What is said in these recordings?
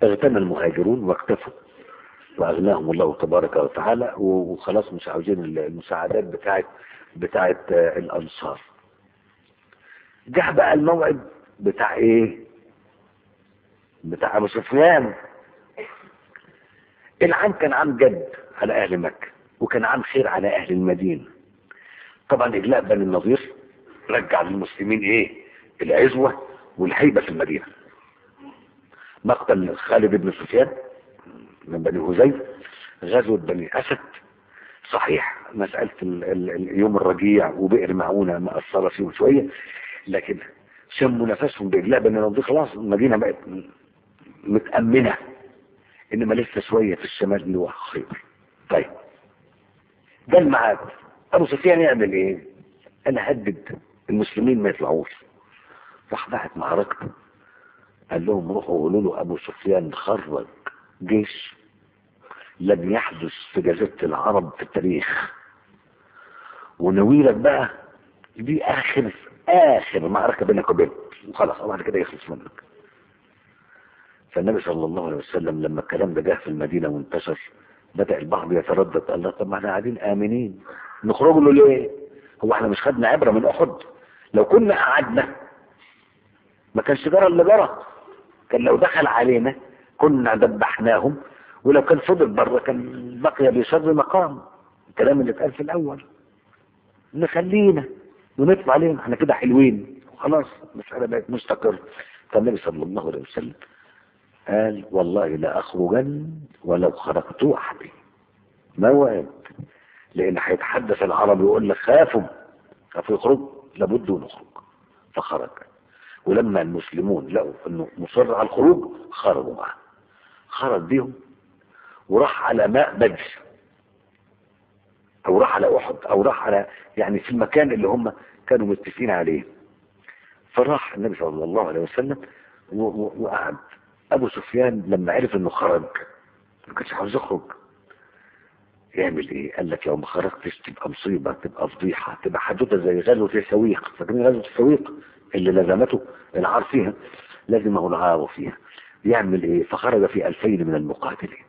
اغتنى المهاجرون واكتفوا واغناهم الله تبارك وتعالى وخلاص مش عاوزين المساعدات بتاعت بتاعت الانصار جه بقى الموعد بتاع ايه بتاع ابو سفيان العام كان عام جد على اهل مكة وكان عام خير على اهل المدينة طبعا اجلاء بني النظير رجع للمسلمين ايه العزوة والهيبة في المدينة مقتل خالد بن سفيان من بني هزيل غزوة بني اسد صحيح مسألة ال ال يوم الرجيع وبئر معونة مأثرة فيهم شوية لكن شموا نفسهم بإجلاء بني النظير خلاص المدينة بقت متأمنة انما لسه شوية في الشمال اللي هو خيبر طيب ده الميعاد ابو سفيان يعمل ايه انا هدد المسلمين ما يطلعوش راح بعت معركته قال لهم روحوا قولوا له ابو سفيان خرج جيش لم يحدث في جزيرة العرب في التاريخ ونويلك بقى دي اخر اخر معركة بينك وبينه وخلاص بعد كده يخلص منك فالنبي صلى الله عليه وسلم لما الكلام ده جه في المدينة وانتشر بدأ البعض يتردد قال له طب ما احنا قاعدين آمنين نخرج له ليه هو احنا مش خدنا عبرة من أحد لو كنا قعدنا ما كانش جرى اللي جرى كان لو دخل علينا كنا دبحناهم ولو كان فضل بره كان بقي بشر مقام الكلام اللي اتقال في الأول نخلينا ونطلع عليهم احنا كده حلوين وخلاص المسألة بقت مستقر فالنبي صلى الله عليه وسلم قال والله لا أخرجن ولو خرجت وحدي موعد لأن هيتحدث العرب يقول لك خافوا خافوا يخرجوا لابد نخرج فخرج ولما المسلمون لقوا انه مصر على الخروج خرجوا معه خرج بيهم وراح على ماء بدر او راح على احد او راح على يعني في المكان اللي هم كانوا متفقين عليه فراح النبي صلى الله عليه وسلم وقعد ابو سفيان لما عرف انه خرج ما كانش عاوز يخرج يعمل ايه قال لك لو ما خرجتش تبقى مصيبة تبقى فضيحة تبقى حدوته زي غزوة السويق فاكرين غزوة السويق اللي لزمته العار فيها لازمه العار فيها يعمل ايه فخرج في الفين من المقاتلين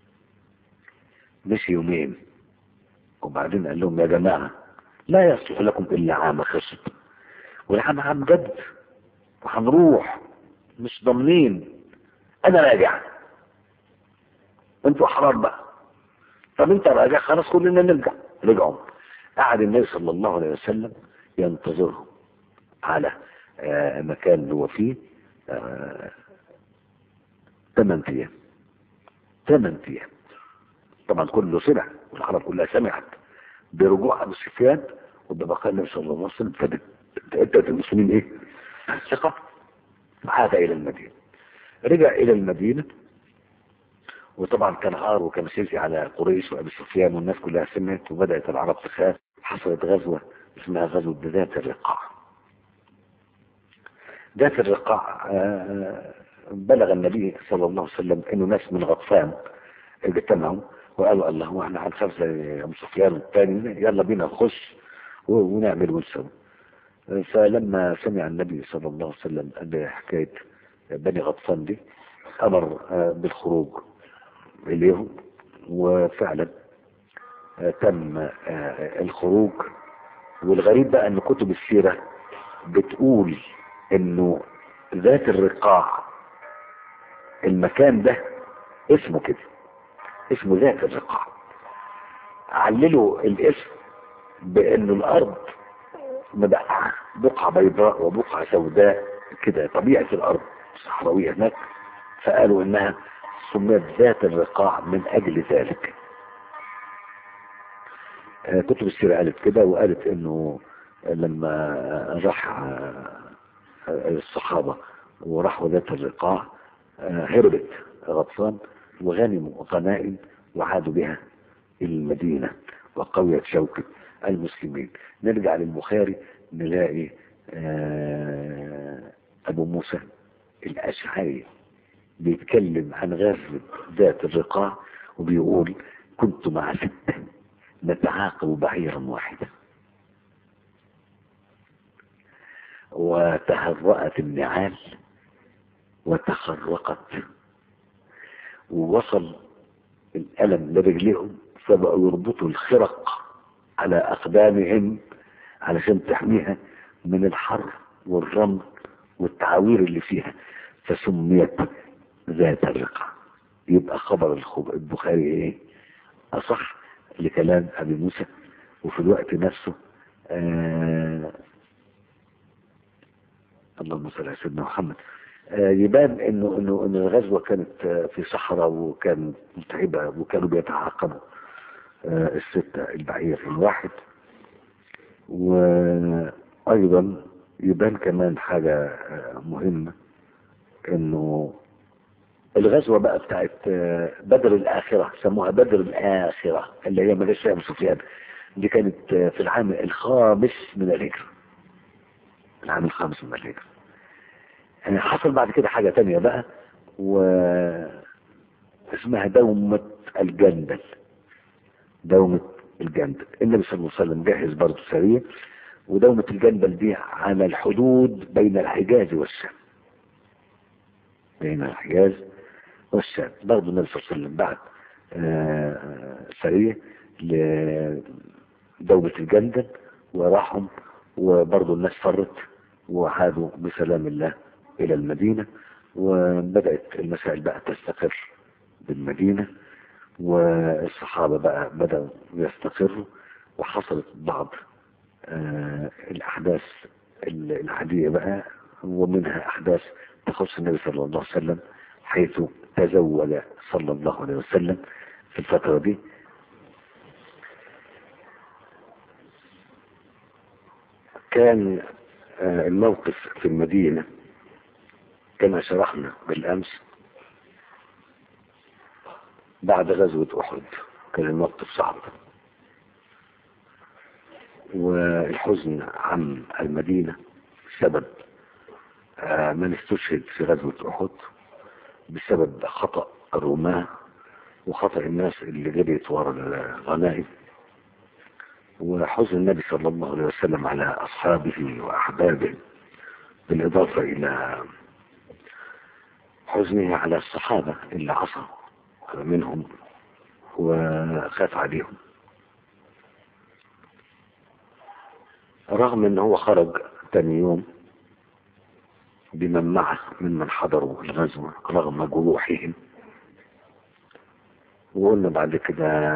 مشي يومين وبعدين قال لهم يا جماعة لا يصلح لكم الا عام خصب والعام عام جد وهنروح مش ضامنين انا راجع انتوا احرار بقى طب انت راجع خلاص كلنا نرجع رجعوا قعد النبي صلى الله عليه وسلم ينتظرهم على آه مكان اللي هو فيه آه ثمان ايام ثمان ايام طبعا كله سمع والعرب كلها سمعت برجوع ابو سفيان وببقاء النبي صلى الله عليه وسلم فبدأت المسلمين ايه ثقة عاد الى المدينة رجع الى المدينة وطبعا كان عار وكان سيسي على قريش وابي سفيان والناس كلها سمعت وبدأت العرب تخاف حصلت غزوة اسمها غزوة ذات الرقاع ذات الرقاع بلغ النبي صلى الله عليه وسلم انه ناس من غطفان اجتمعوا وقالوا الله احنا هنخاف زي ابو سفيان والتاني يلا بينا نخش ونعمل ونسوي فلما سمع النبي صلى الله عليه وسلم بحكاية بني غطفان دي امر بالخروج اليهم وفعلا تم الخروج والغريب بقى ان كتب السيرة بتقول انه ذات الرقاع المكان ده اسمه كده اسمه ذات الرقاع عللوا الاسم بانه الارض مدقعة بقعة بيضاء وبقعة سوداء كده طبيعة الارض الصحراوية هناك فقالوا انها سميت ذات الرقاع من اجل ذلك كتب السيرة قالت كده وقالت انه لما راح الصحابة وراحوا ذات الرقاع هربت غطفان وغنموا غنائم وعادوا بها المدينة وقويت شوكة المسلمين نرجع للبخاري نلاقي ابو موسى الاشعري بيتكلم عن غزوة ذات الرقاع وبيقول كنت مع ستة نتعاقب بعيرا واحدا وتهرأت النعال وتخرقت ووصل الألم لرجليهم فبقوا يربطوا الخرق على أقدامهم علشان تحميها من الحر والرمل والتعاوير اللي فيها فسميت ذات الرقع يبقى خبر الخب- البخاري ايه اصح لكلام ابي موسى وفي الوقت نفسه آه اللهم صل على سيدنا محمد آه يبان انه انه ان الغزوه كانت آه، في صحراء وكان متعبه وكانوا بيتعاقبوا آه الستة البعير الواحد وايضا يبان كمان حاجة آه، مهمة انه الغزوة بقى بتاعت آه، بدر الآخرة سموها بدر الآخرة اللي هي مجلس أبو سفيان دي كانت آه، في العام الخامس من الهجرة العام الخامس من الهجرة يعني حصل بعد كده حاجة تانية بقى و اسمها دومة الجندل دومة الجندل النبي صلى الله عليه وسلم جهز برضه سرية ودومة الجندل دي على الحدود بين الحجاز والشام بين الحجاز والشام برضه النبي صلى الله عليه وسلم بعد آه، سرية لدومة الجندل وراحهم وبرضه الناس فرت وعادوا بسلام الله إلى المدينة وبدأت المسائل بقى تستقر بالمدينة والصحابة بقى بدأوا يستقروا وحصلت بعض آه، الأحداث العادية بقى ومنها أحداث تخص النبي صلى الله عليه وسلم حيث تزوج صلى الله عليه وسلم في الفترة دي كان آه، الموقف في المدينة كما شرحنا بالأمس بعد غزوة أحد كان الموقف صعب والحزن عن المدينة سبب آه، من استشهد في غزوة أحد بسبب خطأ الرماة وخطأ الناس اللي جريت ورا الغنائم وحزن النبي صلى الله عليه وسلم على أصحابه وأحبابه بالإضافة إلى حزنه على الصحابة اللي عصوا منهم وخاف عليهم رغم ان هو خرج تاني يوم بمن معه ممن حضروا الغزوة رغم جروحهم وقلنا بعد كده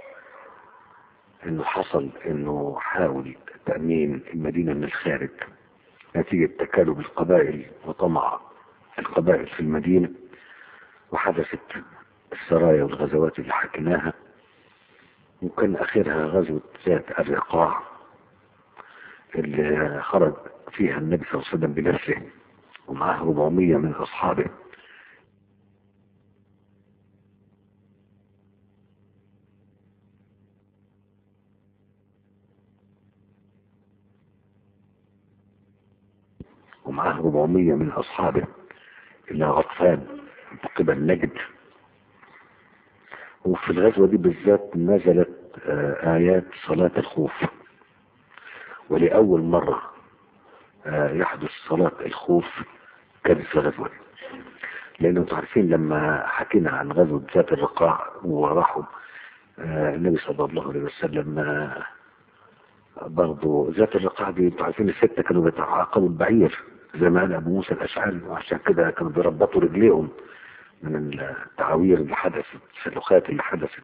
انه حصل انه حاول تأمين المدينة من الخارج نتيجة تكالب القبائل وطمع القبائل في المدينة وحدثت السرايا والغزوات اللي حكيناها وكان اخرها غزوة ذات الرقاع اللي خرج فيها النبي صلى الله عليه وسلم بنفسه ومعه 400 من اصحابه ومعه 400 من اصحابه الى غطفان قبل نجد وفي الغزوة دي بالذات نزلت آه، آيات صلاة الخوف ولأول مرة آه، يحدث صلاة الخوف كانت في الغزوة دي لأنه انتوا عارفين لما حكينا عن غزوة ذات الرقاع وراحوا آه، النبي صلى الله عليه وسلم آه، برضه ذات الرقاع دي انتوا عارفين الستة كانوا بيتعاقبوا البعير زي ما قال أبو موسى الأشعري وعشان كده كانوا بيربطوا رجليهم من التعاوير اللي حدثت السلوخات اللي حدثت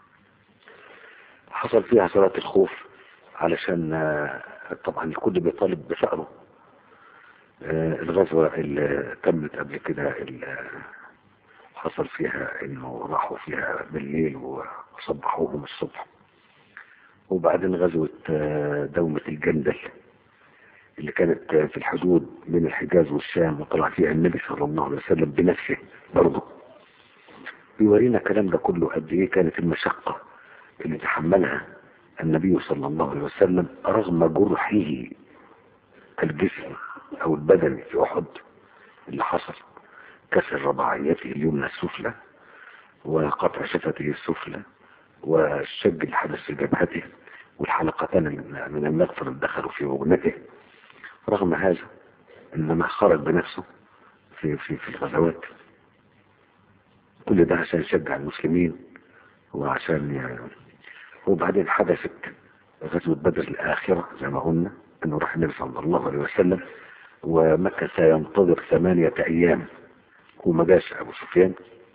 حصل فيها صلاة الخوف علشان آه، طبعا الكل بيطالب بثأره آه، الغزوة اللي تمت قبل كده اللي حصل فيها انه راحوا فيها بالليل وصبحوهم الصبح وبعدين غزوة آه، دومة الجندل اللي كانت في الحدود بين الحجاز والشام وطلع فيها النبي صلى الله عليه وسلم بنفسه برضه بيورينا الكلام ده كله قد ايه كانت المشقة اللي تحملها النبي صلى الله عليه وسلم رغم جرحه الجسم او البدني في احد اللي حصل كسر رباعيته اليمنى السفلى وقطع شفته السفلى والشج اللي حدث في جبهته والحلقتان من المغفر اللي دخلوا في وجنته رغم هذا انما خرج بنفسه في في في الغزوات كل ده عشان يشجع المسلمين وعشان ي... وبعدين حدثت غزوة بدر الآخرة زي ما قلنا انه راح النبي صلى الله عليه وسلم ومكث ينتظر ثمانية ايام وما جاش ابو سفيان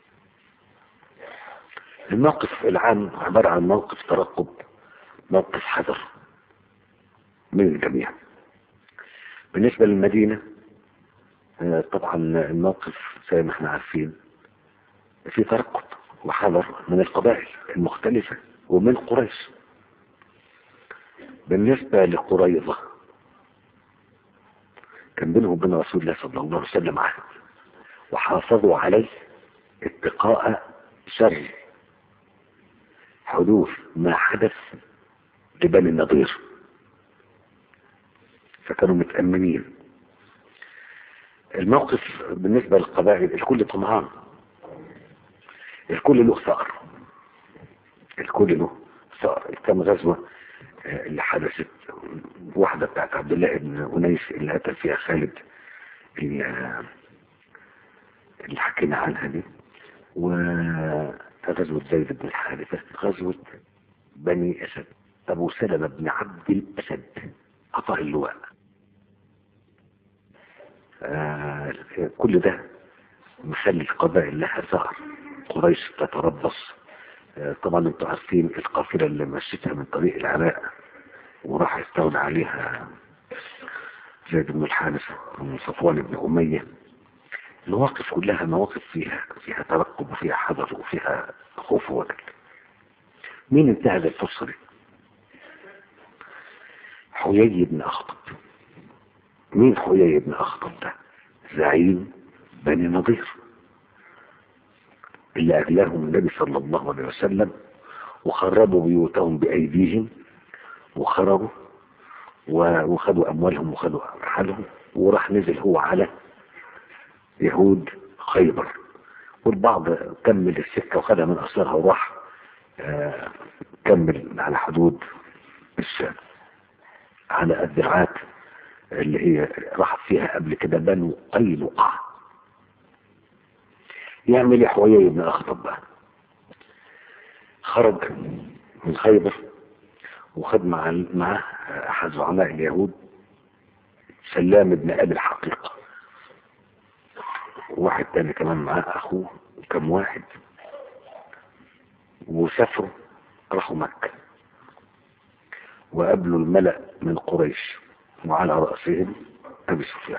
الموقف العام عبارة عن موقف ترقب موقف حذر من الجميع بالنسبة للمدينة طبعا الموقف زي ما احنا عارفين في ترقب وحذر من القبائل المختلفة ومن قريش بالنسبة لقريظة كان بينهم وبين رسول الله صلى الله عليه وسلم عهد وحافظوا عليه اتقاء شر حدوث ما حدث لبني النضير فكانوا متأمنين الموقف بالنسبة للقبائل الكل طمعان الكل له ثأر الكل له ثأر كم غزوة اللي حدثت واحدة بتاعت عبد الله بن أنيس اللي قتل فيها خالد اللي, اللي حكينا عنها دي وغزوة زيد بن الحارثة غزوة بني أسد أبو سلمة بن عبد الأسد قطع اللواء آه كل ده مخلي القبائل لها ثأر قريش تتربص آه طبعا انتوا عارفين القافلة اللي مشيتها من طريق العراق وراح يستولى عليها زيد بن الحارث ومن صفوان بن أمية المواقف كلها مواقف فيها فيها ترقب وفيها حذر وفيها خوف ووجل مين انتهز الفرصة دي حيي بن أخطب مين حيي بن أخطب ده زعيم بني نضير اللي أجلاهم النبي صلى الله عليه وسلم وخربوا بيوتهم بأيديهم وخرجوا وخدوا أموالهم وخدوا رحلهم وراح نزل هو على يهود خيبر والبعض كمل السكة وخدها من أصلها وراح آه كمل على حدود الشام على الدرعات اللي هي راحت فيها قبل كده بنو قينقاع يعمل ايه حويي بن اخطب بقى خرج من خيبر وخد مع معاه احد زعماء اليهود سلام بن ابي الحقيقه واحد تاني كمان معاه اخوه كم واحد وسافروا راحوا مكه وقابلوا الملأ من قريش وعلى رأسهم أبي سفيان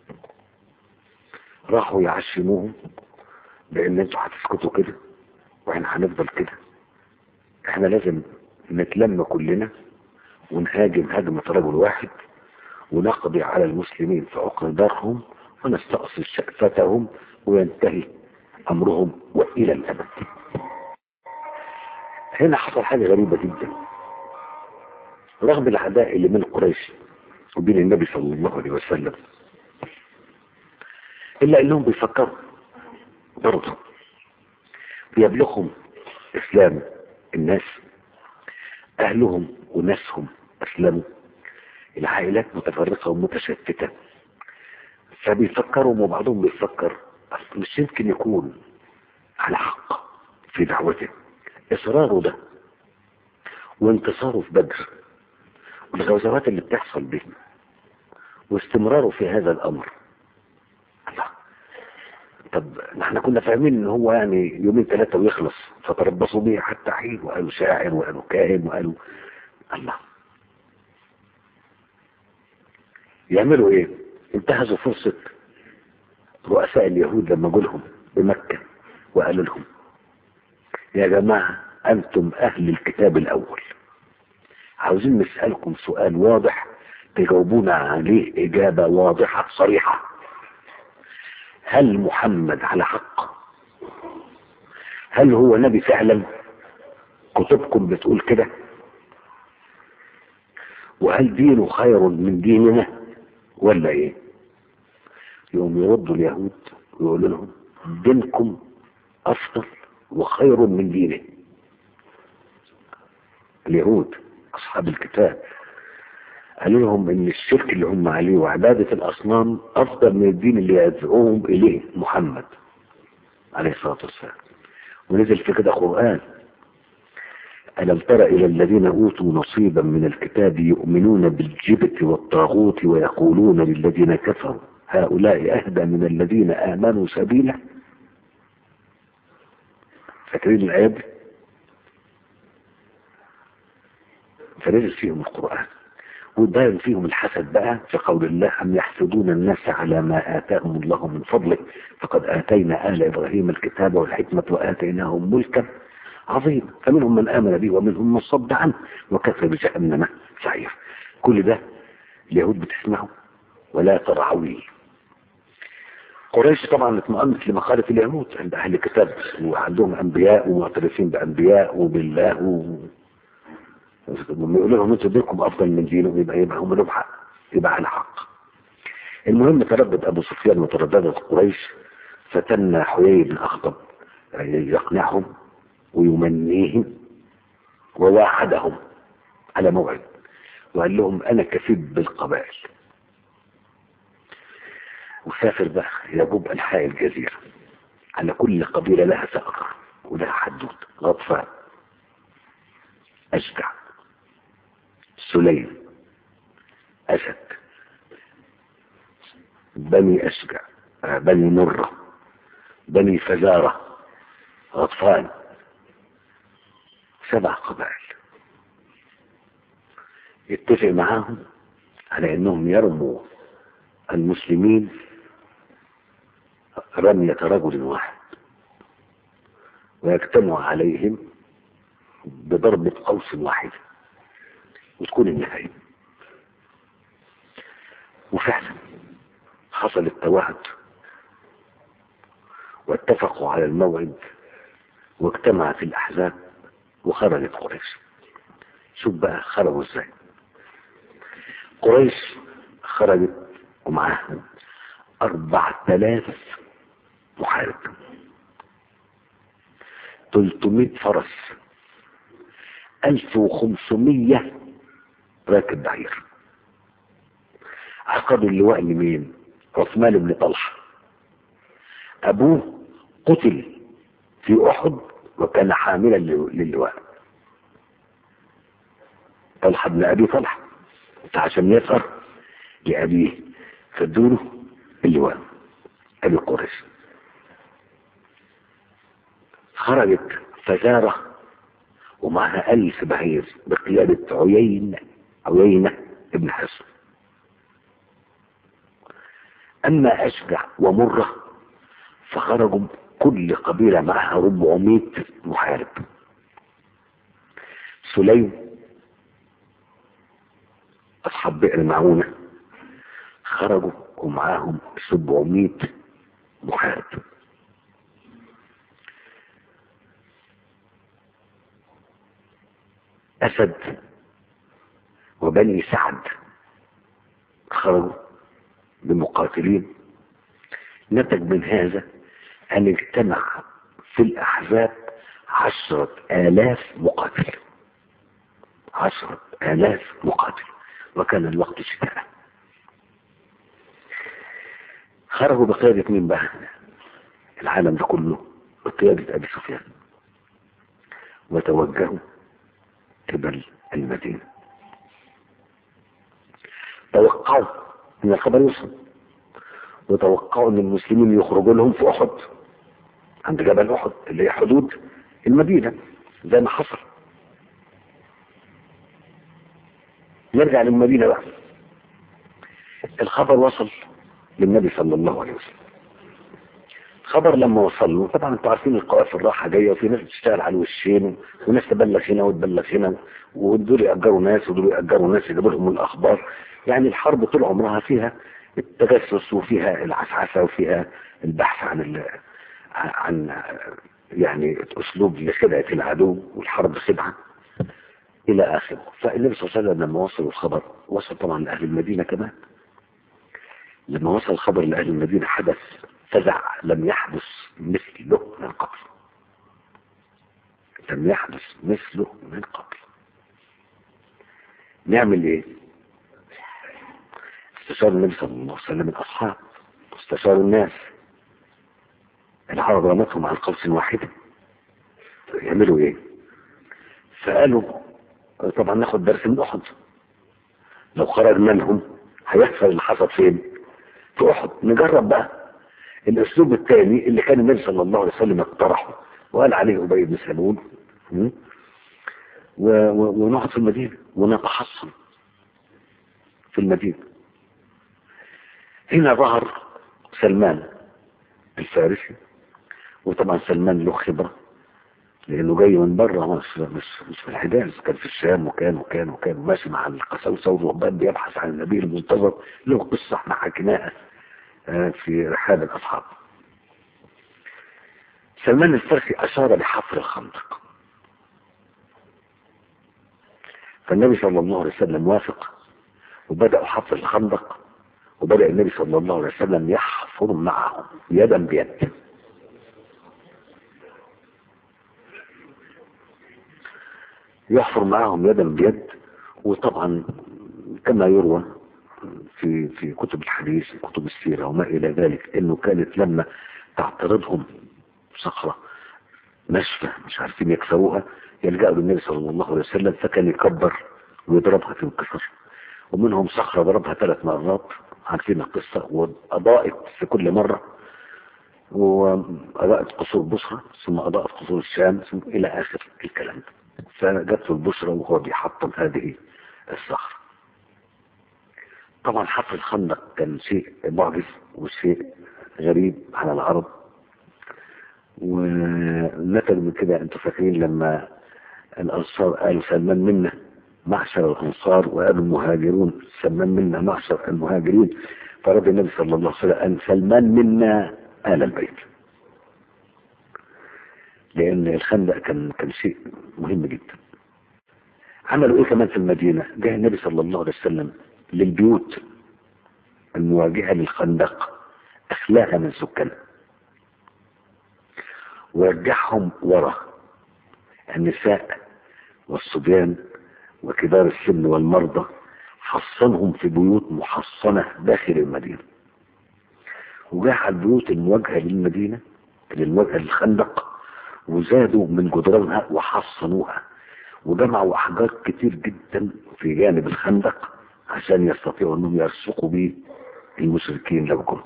راحوا يعشموهم بأن انتوا هتسكتوا كده واحنا هنفضل كده احنا لازم نتلم كلنا ونهاجم هجمة رجل واحد ونقضي على المسلمين في عقر دارهم ونستأصل شأفتهم وينتهي أمرهم وإلى الأبد هنا حصل حاجة غريبة جدا رغم العداء اللي من قريش وبين النبي صلى الله عليه وسلم إلا أنهم بيفكروا برضه بيبلغهم إسلام الناس أهلهم وناسهم أسلموا العائلات متفرقة ومتشتتة فبيفكروا وبعضهم بيفكر مش يمكن يكون على حق في دعوته إصراره ده وانتصاره في بدر والغزوات اللي بتحصل به واستمراره في هذا الامر الله طب احنا كنا فاهمين ان هو يعني يومين ثلاثة ويخلص فتربصوا به حتى حين وقالوا شاعر وقالوا كاهن وقالوا الله يعملوا ايه انتهزوا فرصة رؤساء اليهود لما جولهم بمكة وقالوا لهم يا جماعة انتم اهل الكتاب الاول عاوزين نسألكم سؤال واضح تجاوبونا عليه إجابة واضحة صريحة هل محمد على حق هل هو نبي فعلا كتبكم بتقول كده وهل دينه خير من ديننا ولا ايه يوم يردوا اليهود ويقولوا لهم دينكم افضل وخير من دينه اليهود أصحاب الكتاب قالوا لهم إن الشرك اللي هم عليه وعبادة الأصنام أفضل من الدين اللي يدعوهم إليه محمد عليه الصلاة والسلام ونزل في كده قرآن ألم تر إلى الذين أوتوا نصيبا من الكتاب يؤمنون بالجبت والطاغوت ويقولون للذين كفروا هؤلاء أهدى من الذين آمنوا سبيلا فاكرين الآيات دي؟ فنزل فيهم القرآن وبين فيهم الحسد بقى في قول الله أم يحسدون الناس على ما آتاهم الله من فضله فقد آتينا آل إبراهيم الكتاب والحكمة وآتيناهم ملكا عظيما فمنهم من آمن به ومنهم من صد عنه وكفر بجهنم سعير كل ده اليهود بتسمعه ولا ترعويه قريش طبعا اطمأنت لمخالف اليهود عند أهل الكتاب وعندهم أنبياء ومعترفين بأنبياء وبالله و... لما يقولوا لهم انتوا دينكم افضل من دينهم يبقى يبقى هم لهم حق يبقى على حق المهم تردد ابو سفيان وترددت قريش فتنى حيي بن اخطب يقنعهم ويمنيهم وواعدهم على موعد وقال لهم انا كفيل بالقبائل وسافر بقى يجوب انحاء الجزيره على كل قبيله لها ثأر ولها حدود غطفان أشجع سليم أسد بني أشجع بني مرة بني فزارة غطفان سبع قبائل يتفق معاهم على انهم يرموا المسلمين رمية رجل واحد ويجتمع عليهم بضربة قوس واحدة وتكون النهاية وفعلا حصل التوعد واتفقوا على الموعد واجتمعت الأحزاب وخرجت قريش شوف بقى خرجوا ازاي قريش خرجت ومعاها أربعة آلاف محارب تلتمائة فرس ألف وخمسمية راكب بعير عقدوا اللواء لمين عثمان بن طلحة أبوه قتل في أحد وكان حاملا للواء طلحة بن أبي طلحة عشان يسأر لأبيه فادوله اللواء أبي قريش خرجت فزارة ومعها ألف بعير بقيادة عيين عيينة ابن حسن أما أشجع ومرة فخرجوا كل قبيلة معها 400 محارب سليم أصحاب بئر معونة خرجوا ومعاهم 700 محارب أسد وبني سعد خرجوا بمقاتلين نتج من هذا أن اجتمع في الأحزاب عشرة آلاف مقاتل عشرة آلاف مقاتل وكان الوقت شتاء خرجوا بقيادة مين بقى العالم ده كله بقيادة أبي سفيان وتوجهوا قبل المدينة توقعوا ان الخبر يوصل وتوقعوا ان المسلمين يخرجوا لهم في احد عند جبل احد اللي هي حدود المدينة زي ما حصل نرجع للمدينة بقى الخبر وصل للنبي صلى الله عليه وسلم خبر لما وصل له طبعا انتوا عارفين القوافل راحه جايه وفي ناس بتشتغل على الوشين وناس تبلغ هنا وتبلغ هنا ودول يأجروا ناس ودول يأجروا ناس يجيبوا لهم الاخبار يعني الحرب طول عمرها فيها التجسس وفيها العسعسه وفيها البحث عن ال... عن يعني اسلوب لخدعه العدو والحرب خدعه الى اخره فالنبي صلى الله عليه وسلم لما وصل الخبر وصل طبعا لاهل المدينه كمان لما وصل الخبر لاهل المدينه حدث فزع لم يحدث مثله من قبل لم يحدث مثله من قبل نعمل ايه استشار النبي صلى الله عليه وسلم الاصحاب استشار الناس العرب رمتهم عن قوس واحدة يعملوا ايه فقالوا طبعا ناخد درس من احد لو خرج منهم هيحصل اللي حصل فين في احد نجرب بقى الاسلوب الثاني اللي كان النبي صلى الله عليه وسلم اقترحه وقال عليه ابي بن سلول م? و- و- ونقعد في المدينه ونتحصن في المدينه هنا ظهر سلمان الفارسي وطبعا سلمان له خبره لانه جاي من بره مش مش مش في الحجاز كان في الشام وكان وكان وكان ماشي مع القساوسه والرهبان بيبحث عن النبي المنتظر له قصه احنا حكيناها آه، في رحاب الاصحاب سلمان الفارسي اشار لحفر الخندق فالنبي صلى الله عليه وسلم وافق وبدأوا حفر الخندق وبدأ النبي صلى الله عليه وسلم يحفر معهم يدا بيد يحفر معهم يدا بيد وطبعا كما يروى في في كتب الحديث كتب السيرة وما إلى ذلك إنه كانت لما تعترضهم صخرة ناشفة مش عارفين يكسروها يلجأوا للنبي صلى الله عليه وسلم فكان يكبر ويضربها تنكسر ومنهم صخرة ضربها ثلاث مرات عارفين القصة وأضاءت في كل مرة وأضاءت قصور بصرة ثم أضاءت قصور الشام ثم إلى آخر الكلام ده فجت في البشرة وهو بيحطم هذه الصخرة طبعا حفر الخندق كان شيء معجز وشيء غريب على العرب ونتج من كده انتوا فاكرين لما الانصار قالوا سلمان منا معشر الانصار وقالوا المهاجرون سلمان منا معشر المهاجرين فرد النبي صلى الله عليه وسلم ان سلمان منا ال البيت لان الخندق كان كان شيء مهم جدا عملوا ايه كمان في المدينه جاء النبي صلى الله عليه وسلم للبيوت المواجهه للخندق اخلاها من سكانها ورجعهم ورا النساء والصبيان وكبار السن والمرضى حصنهم في بيوت محصنة داخل المدينة وجاء البيوت المواجهة للمدينة المواجهة للخندق وزادوا من جدرانها وحصنوها وجمعوا أحجار كتير جدا في جانب الخندق عشان يستطيعوا أنهم يرسقوا به المشركين لو جم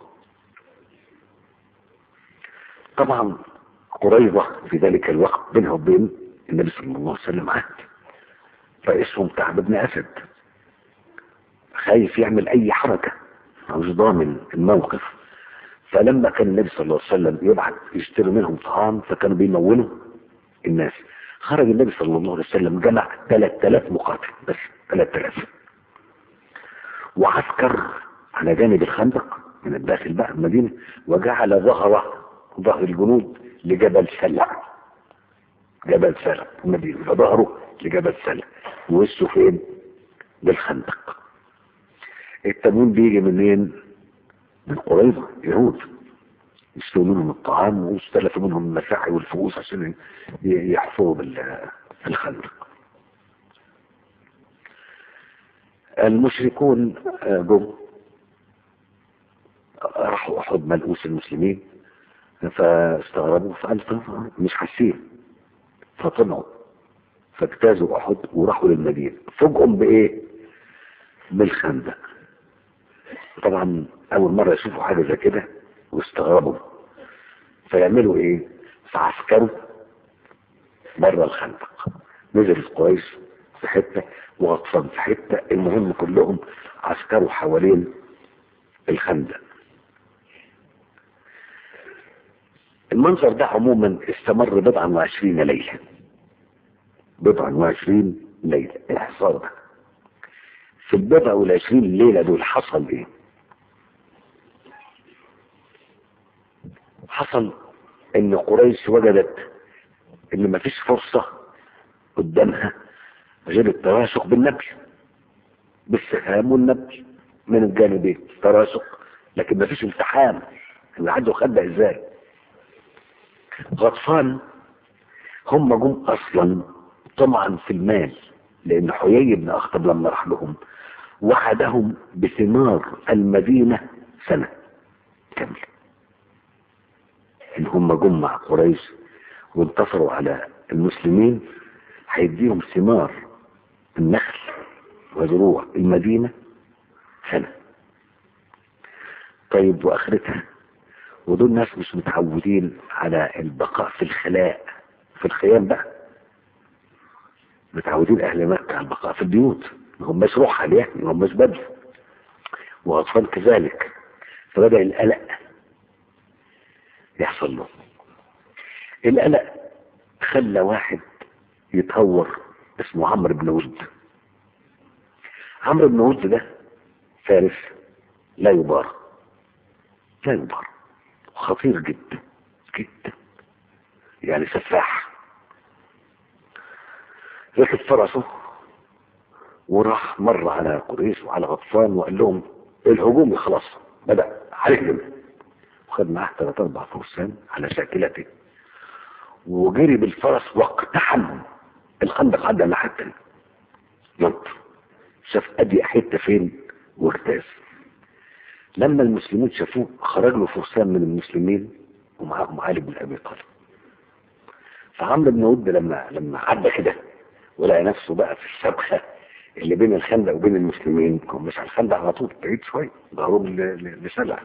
طبعا قريظة في ذلك الوقت بينها وبين النبي صلى الله عليه وسلم عهد رئيسهم كعب بن أسد خايف يعمل أي حركة مش ضامن الموقف فلما كان النبي صلى الله عليه وسلم يبعت يشتري منهم طعام فكانوا بيمولوا الناس خرج النبي صلى الله عليه وسلم جمع 3000 مقاتل بس 3000 وعسكر على جانب الخندق من الداخل بقى المدينة وجعل ظهره ظهر الجنود لجبل سلع جبل سلع المدينة فظهره لجبل سلع ووشه فين بالخندق التموين بيجي منين من قريظة يهود يشتروا منهم الطعام واستلفوا منهم المساحي والفؤوس عشان يحفروا بالخندق المشركون جم راحوا احد ملؤوس المسلمين فاستغربوا فقالوا مش حاسين فطلعوا فاجتازوا احد وراحوا للمدينه فوجئهم بايه بالخندق طبعا اول مره يشوفوا حاجه زي كده واستغربوا فيعملوا ايه فعسكروا بره الخندق نزل قريش في حته وغطفان في حته المهم كلهم عسكروا حوالين الخندق المنظر ده عموما استمر بضعا وعشرين ليلة بضعا وعشرين ليلة الحصار ده في البضع والعشرين ليلة دول حصل ايه حصل ان قريش وجدت ان مفيش فرصة قدامها غير التراشق بالنبل بالسهام والنبل من الجانبين تراشق لكن مفيش التحام اللي عنده خدع ازاي غطفان هم جم اصلا طمعا في المال لان حيي بن اخطب لما راح لهم وعدهم بثمار المدينة سنة كاملة ان هم جم مع قريش وانتصروا على المسلمين هيديهم ثمار النخل وزروع المدينة سنة طيب واخرتها ودول ناس مش متعودين على البقاء في الخلاء في الخيام بقى متعودين اهل مكة على البقاء في البيوت ما هماش رحل يعني ما هماش بدل واطفال كذلك فبدأ القلق يحصل له القلق خلى واحد يتهور اسمه عمرو بن ود عمرو بن ود ده فارس لا يبار لا يبار خطير جدا جدا يعني سفاح ركب فرسه وراح مر على قريش وعلى غطفان وقال لهم الهجوم خلاص بدأ عليهم وخد معاه ثلاث اربع فرسان على شاكلته وجري بالفرس واقتحم الخندق عدى الناحيه الثانيه نط شاف ادي حته فين واجتاز لما المسلمين شافوه خرج له فرسان من المسلمين ومعاهم علي بن ابي طالب فعمرو بن ود لما لما عدى كده ولقى نفسه بقى في السبخه اللي بين الخندق وبين المسلمين هو مش على الخندق على طول بعيد شويه ضرب لسلع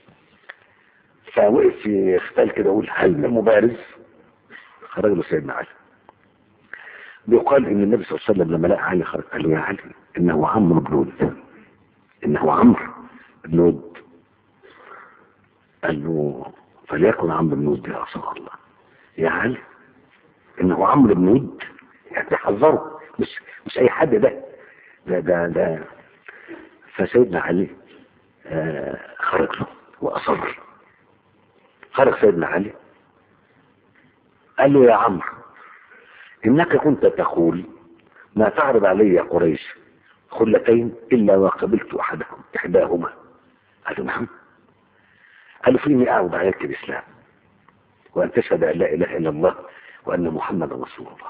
فوقف في اختال كده يقول هل من مبارز خرج له سيدنا علي بيقال ان النبي صلى الله عليه وسلم لما لقى علي خرج قال له يا علي انه عمرو بن ود انه عمرو بن ود قال له فليكن عمرو بن ود يا رسول الله يا علي انه عمرو بن ود يعني تحذره مش مش اي حد ده ده ده ده فسيدنا علي آه خرج له واصر خرج سيدنا علي قال له يا عمرو انك كنت تقول ما تعرض علي قريش خلتين الا وقبلت احدهم احداهما قال له نعم قال له فيني اعرض عليك الاسلام وان تشهد ان لا اله الا الله وان محمدا رسول الله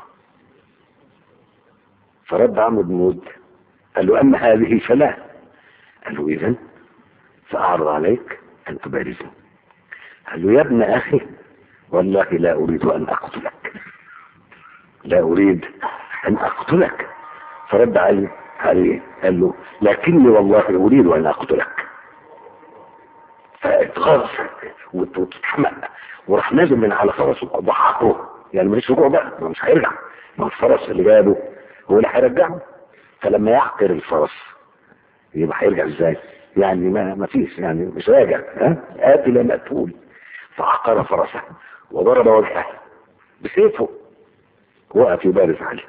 فرد عمرو بن ود قال له اما هذه فلا قال له اذا فاعرض عليك ان تبارزني قال له يا ابن اخي والله لا اريد ان اقتلك لا اريد ان اقتلك فرد علي عليه قال له لكني والله اريد ان اقتلك فاتغاظ وتتحمق وراح نازل من على فرسه وضحكه يعني ماليش رجوع بقى ما مش هيرجع ما الفرس اللي جابه هو اللي هيرجعه فلما يعقر الفرس يبقى هيرجع ازاي يعني ما ما فيش يعني مش راجع ها قاتل مقتول فعقر فرسه وضرب وجهه بسيفه وقف يبارز عليه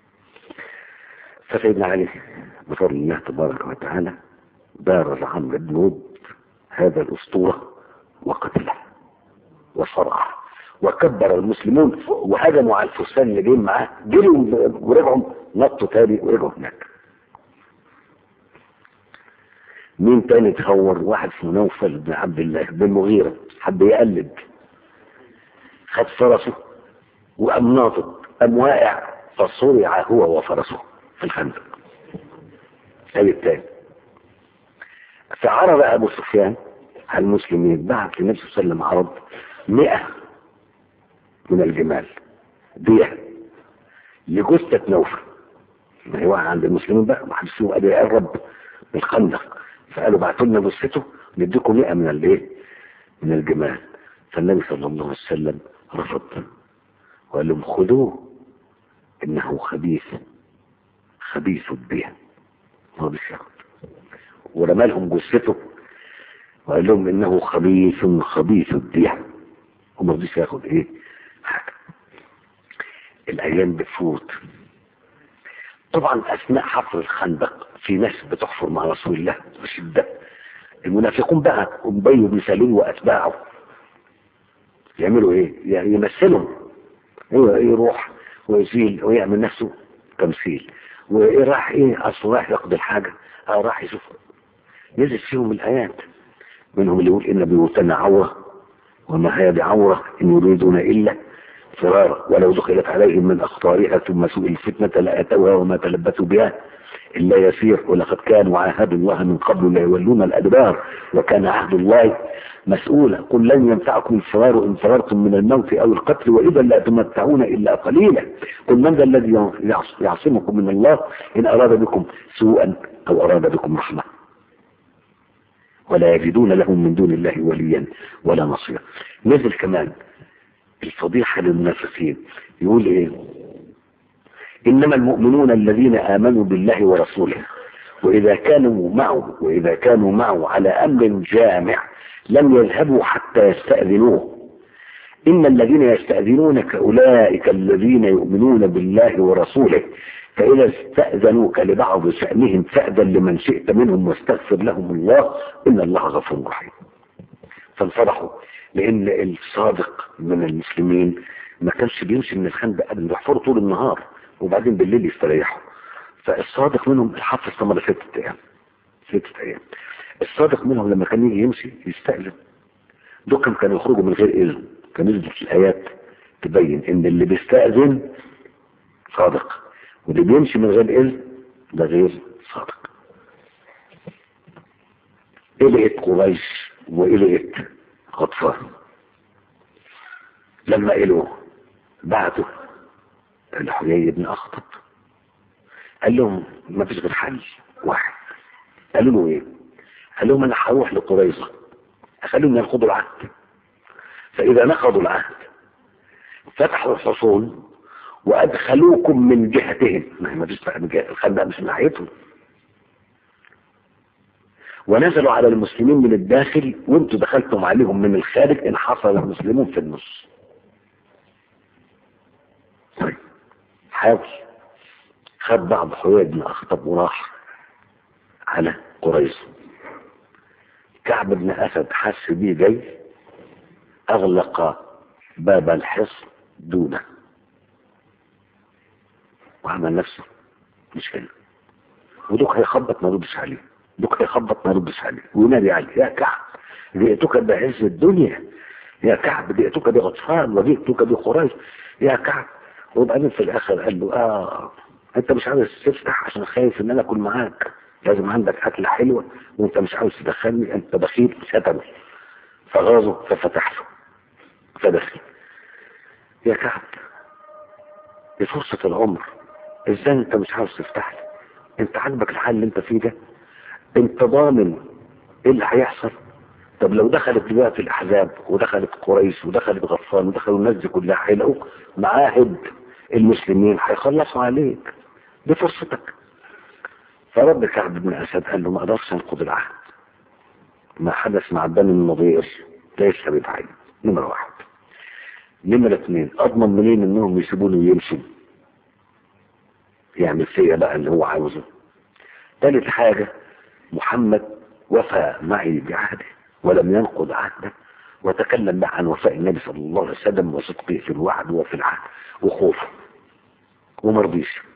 فسيدنا علي بفضل الله تبارك وتعالى بارز عمرو بن ود هذا الاسطوره وقتله وصرعه وكبر المسلمون وهجموا على الفرسان اللي جايين معاه جروا ورجعوا نطوا تاني ورجعوا هناك مين تاني تهور واحد اسمه نوفل بن عبد الله بن مغيرة حب يقلد خد فرسه وقام ناطط قام واقع فصرع هو وفرسه في الخندق ادي التاني فعرض ابو سفيان على المسلمين بعت للنبي صلى الله عليه وسلم عرض مئة من الجمال دية لجثة نوفل ما هي واحد عند المسلمين بقى ما حدش فيهم قادر يقرب من الخندق فقالوا بعتوا لنا جثته نديكم 100 من الايه؟ من الجمال فالنبي صلى الله عليه وسلم رفض وقال لهم خذوه انه خبيث خبيث الدين ما رضيش ياخد ورمى لهم جثته وقال لهم انه خبيث خبيث الدين وما رضيش ياخد ايه؟ حاجه الايام بتفوت طبعا اثناء حفر الخندق في ناس بتحفر مع رسول الله بشده المنافقون بقى ابي بن سلول واتباعه يعملوا ايه؟ يعني يمثلهم يروح ويزيل ويعمل نفسه تمثيل وراح ايه اصل راح يقضي الحاجه اه راح يشوف نزل فيهم الايات منهم اللي يقول ان بيوتنا عوره وما هي بعوره ان يريدون الا فرارا ولو دخلت عليهم من اخطارها ثم سوء الفتنه لاتوها وما تلبثوا بها الا يسير ولقد كانوا عاهدوا الله من قبل لا يولون الادبار وكان عهد الله مسؤولة قل لن ينفعكم الفرار إن فررتم من الموت أو القتل وإذا لا تمتعون إلا قليلا قل من ذا الذي يعصمكم من الله إن أراد بكم سوءا أو أراد بكم رحمة ولا يجدون لهم من دون الله وليا ولا نصيرا نزل كمان الفضيحة للمنافقين يقول ايه انما المؤمنون الذين امنوا بالله ورسوله واذا كانوا معه واذا كانوا معه على امر جامع لم يذهبوا حتى يستأذنوه إن الذين يستأذنونك أولئك الذين يؤمنون بالله ورسوله فإذا استأذنوك لبعض شأنهم فأذن لمن شئت منهم واستغفر لهم الله إن الله غفور رحيم فانفرحوا لأن الصادق من المسلمين ما كانش بيمشي من الخندق قبل بيحفروا طول النهار وبعدين بالليل يستريحوا فالصادق منهم الحفر استمر ستة أيام ستة أيام الصادق منهم لما كان يجي يمشي يستأذن دول كانوا يخرجوا من غير إذن كان نزلت الآيات تبين إن اللي بيستأذن صادق واللي بيمشي من غير إذن ده غير صادق قلقت قريش وقلقت غطفان لما قلقوا بعتوا لحيي بن أخطب قال لهم ما فيش غير حل واحد قالوا له ايه قال لهم انا هروح لقريظة اخليهم ينقضوا العهد فاذا نقضوا العهد فتحوا الحصون وادخلوكم من جهتهم ما فيش بقى من جهة الخندق مش من ناحيتهم ونزلوا على المسلمين من الداخل وانتوا دخلتم عليهم من الخارج انحصر المسلمون في النص طيب حاول خد بعض حويد بن اخطب وراح على قريظ كعب بن اسد حس بيه جاي اغلق باب الحصن دونه وعمل نفسه مش هنا ودوك هيخبط ما يردش عليه دوك هيخبط ما يردش عليه وينادي عليه يا كعب جئتك بعز الدنيا يا كعب جئتك بغطفان وجئتك بقريش يا كعب وبعدين في الاخر قال له اه انت مش عاوز تفتح عشان خايف ان انا اكون معاك لازم عندك اكله حلوه وانت مش عاوز تدخلني انت بخيل شتمه فغاظه ففتح له فدخل يا كعب دي فرصة العمر ازاي انت مش عاوز تفتح لي انت عاجبك الحال اللي انت فيه ده انت ضامن ايه اللي هيحصل طب لو دخلت دلوقتي الاحزاب ودخلت قريش ودخلت غطفان ودخلوا الناس دي كلها هيلاقوك معاهد المسلمين هيخلصوا عليك دي فرصتك فرد كعب بن اسد قال له ما اقدرش انقض العهد ما حدث مع بني النضير ليس بدعي نمرة واحد نمرة اثنين اضمن منين انهم يسيبوني ويمشوا يعمل فيا بقى اللي هو عاوزه ثالث حاجة محمد وفى معي بعهده ولم ينقض عهده وتكلم بقى عن وفاء النبي صلى الله عليه وسلم وصدقه في الوعد وفي العهد وخوفه ومرضيش